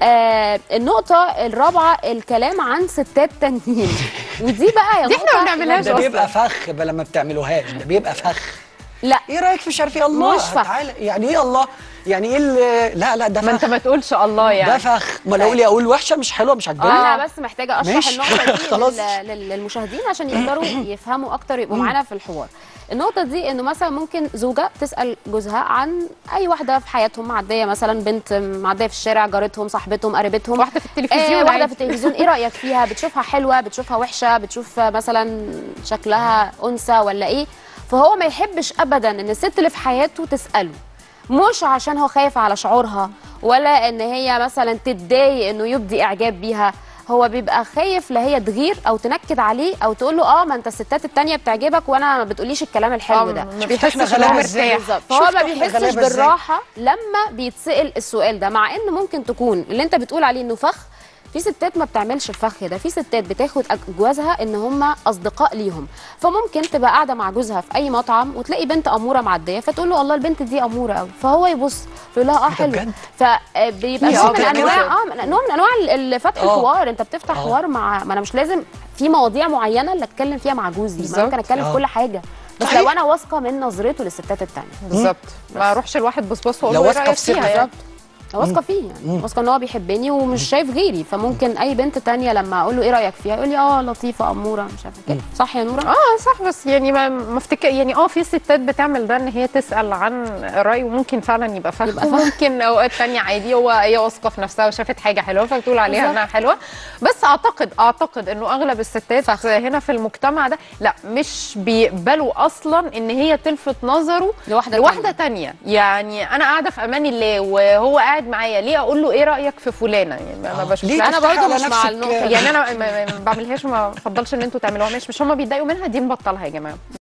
آه النقطه الرابعه الكلام عن ستات تانيين ودي بقى يا دي إحنا نقطة ما بنعملهاش ده أصلاً. بيبقى فخ بقى لما بتعملوهاش ده بيبقى فخ لا ايه رايك في مش عارف ايه الله مش فخ. تعالى يعني ايه الله يعني ايه اللي- لا لا ده ما انت فخ ما تقولش الله ده يعني فخ ما لو لي اقول وحشه مش حلوه مش عاجباني انا بس محتاجه اشرح ماشي. النقطه دي خلاص. لل- لل- للمشاهدين عشان يقدروا يفهموا اكتر يبقوا معانا في الحوار النقطه دي انه مثلا ممكن زوجه تسال جوزها عن اي واحده في حياتهم معديه مثلا بنت معديه في الشارع جارتهم صاحبتهم قريبتهم واحده في التلفزيون آه واحده عادي. في التلفزيون ايه رايك فيها بتشوفها حلوه بتشوفها وحشه بتشوف مثلا شكلها انثى ولا ايه فهو ما يحبش ابدا ان الست اللي في حياته تساله مش عشان هو خايف على شعورها ولا ان هي مثلا تتضايق انه يبدي اعجاب بيها هو بيبقى خايف لا هي تغير او تنكد عليه او تقول له اه ما انت الستات التانية بتعجبك وانا ما بتقوليش الكلام الحلو ده ما إحنا بيحسش ان هو غلابة مرتاح إزاي؟ بالظبط فهو شفت ما إحنا بيحسش غلابة إزاي؟ بالراحه لما بيتسال السؤال ده مع ان ممكن تكون اللي انت بتقول عليه انه فخ في ستات ما بتعملش الفخ ده في ستات بتاخد أج- جوازها ان هم اصدقاء ليهم فممكن تبقى قاعده مع جوزها في اي مطعم وتلاقي بنت اموره معديه فتقول له الله البنت دي اموره قوي فهو يبص يقول لها اه ده حلو بجد؟ فبيبقى في نوع من ستات انواع كده. اه من- نوع من انواع ال- ال- فتح آه. الحوار انت بتفتح آه. حوار مع ما انا مش لازم في مواضيع معينه اللي اتكلم فيها مع جوزي ما بالظبط. أنا ممكن اتكلم آه. في كل حاجه بس صحيح. لو انا واثقه من نظرته للستات التانية بالظبط ما اروحش الواحد بصبص واقول لو له ايه واثقة رايك في ثقة فيها يعني بالظبط واثقه فيه يعني واثقه ان هو بيحبني ومش شايف غيري فممكن اي بنت تانية لما اقول له ايه رايك فيها يقول لي اه لطيفه اموره مش عارفه كده صح يا نوره اه صح بس يعني ما ما افتكر يعني اه في ستات بتعمل ده ان هي تسال عن الراي وممكن فعلا يبقى فخ يبقى فخ. وممكن اوقات تانية عادي هو هي واثقه في نفسها وشافت حاجه حلوه فبتقول عليها بالظبط. انها حلوه بس اعتقد اعتقد انه اغلب الستات فخ. هنا في المجتمع ده لا مش بيقبلوا اصلا ان هي تلفت نظره لواحدة لواحده تانية يعني انا قاعده في امان الله وهو قاعد معايا ليه اقول له ايه رايك في فلانه يعني ما ما بشوفش ليه انا تفتحي برضو على مش مع نفسك- النقطه يعني انا ما ما بعملهاش وما بفضلش ان انتوا تعملوها مش مش هم بيتضايقوا منها دي نبطلها يا جماعه